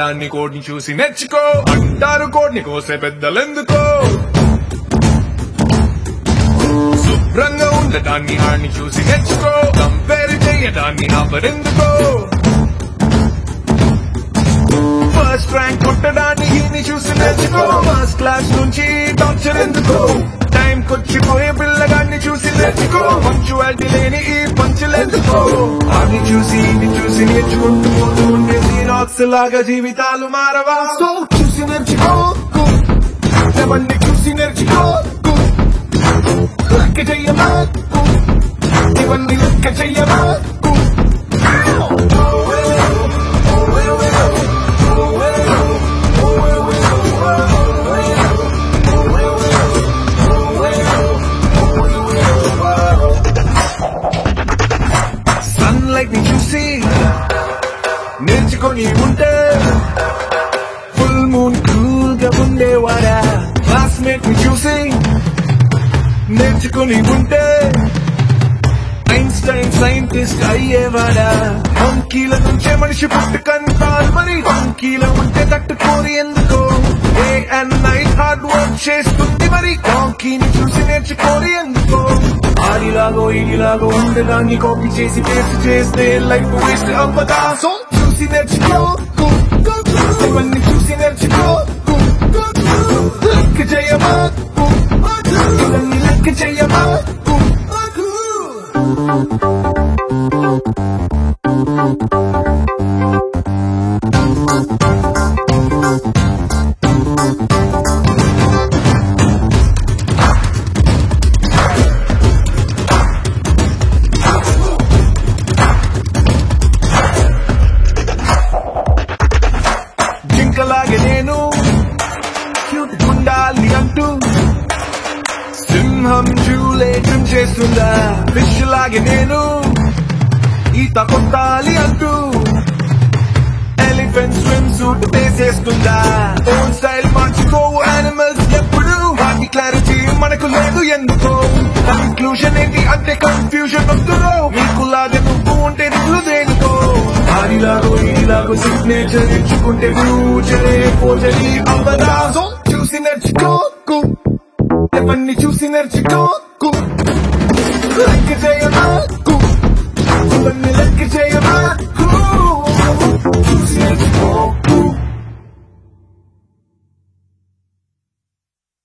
ఉండడాన్ని కోడ్ని చూసి నేర్చుకో అంటారు కోడ్ని కోసే పెద్దలెందుకో శుభ్రంగా ఉండటాన్ని ఆడిని చూసి నేర్చుకో కంపేర్ చేయడాన్ని ఆపరెందుకో ఫస్ట్ ర్యాంక్ కొట్టడాన్ని ఈయన్ని చూసి నేర్చుకో ఫస్ట్ క్లాస్ నుంచి టార్చర్ ఎందుకో టైం కొచ్చిపోయే పిల్లగాన్ని చూసి నేర్చుకో పంచువాలిటీ లేని ఈ పంచులెందుకో ఆడిని చూసి ఈయన్ని చూసి నేర్చుకుంటూ పోతూ ఉండే జీరాక్స్ లాగా జీవితాలు మారవా సో చూసి నేర్చుకో ఎవరిని చూసి నేర్చుకో లెక్క చెయ్యమా ఇవన్నీ లెక్క చెయ్యమా సన్లైట్ ని చూసి నేర్చుకొని ఉంటే ఫుల్ మూన్ కూల్ గా ఉండేవాడా క్లాస్మేట్ ని చూసి నేర్చుకుని ఉంటే ఐన్స్టైన్ సైంటిస్ట్ అయ్యేవాడా మంకీల నుంచే మనిషి పుట్టుకంటారు మరి మంకీల ఉంటే తట్టుకోని ఎందుకో day and night hard work చేస్తుంది మరి కాంకీని చూసి నేర్చుకోని ఎందుకో ఆడిలాగో ఈడిలాగో ఉండదాన్ని కాపీ చేసి టేస్ట్ చేస్తే లైఫ్ వేస్ట్ అవ్వదా సో చూసి నేర్చుకో ఇవన్నీ చూసి నేర్చుకో లెక్క చేయమా ఇవన్నీ లెక్క చేయమా జింకలాగే నేను క్యూట్ ఉండాలి అంటూ సింహం జూలేటం చేస్తుందా ఫిష్ లాగే నేను ఈత కొట్టాలి అంటూ ఎలిఫెంట్ స్విమ్ సూట్ వేసేస్తుందా ఓన్ స్టైల్ మార్చుకోవు యానిమల్స్ ఎప్పుడు వాటి క్లారిటీ మనకు లేదు ఎందుకో కన్క్లూషన్ ఏంటి అంటే కన్ఫ్యూజన్ వస్తుందో మీకు లాగా నువ్వు ఉంటే నువ్వు దేనికో ఆడిలాగో ఈలాగో సిగ్నేచర్ ఇచ్చుకుంటే ఫ్యూచరే పోజరీ అవ్వదా సో చూసి నేర్చుకో ఎవరిని చూసి నేర్చుకో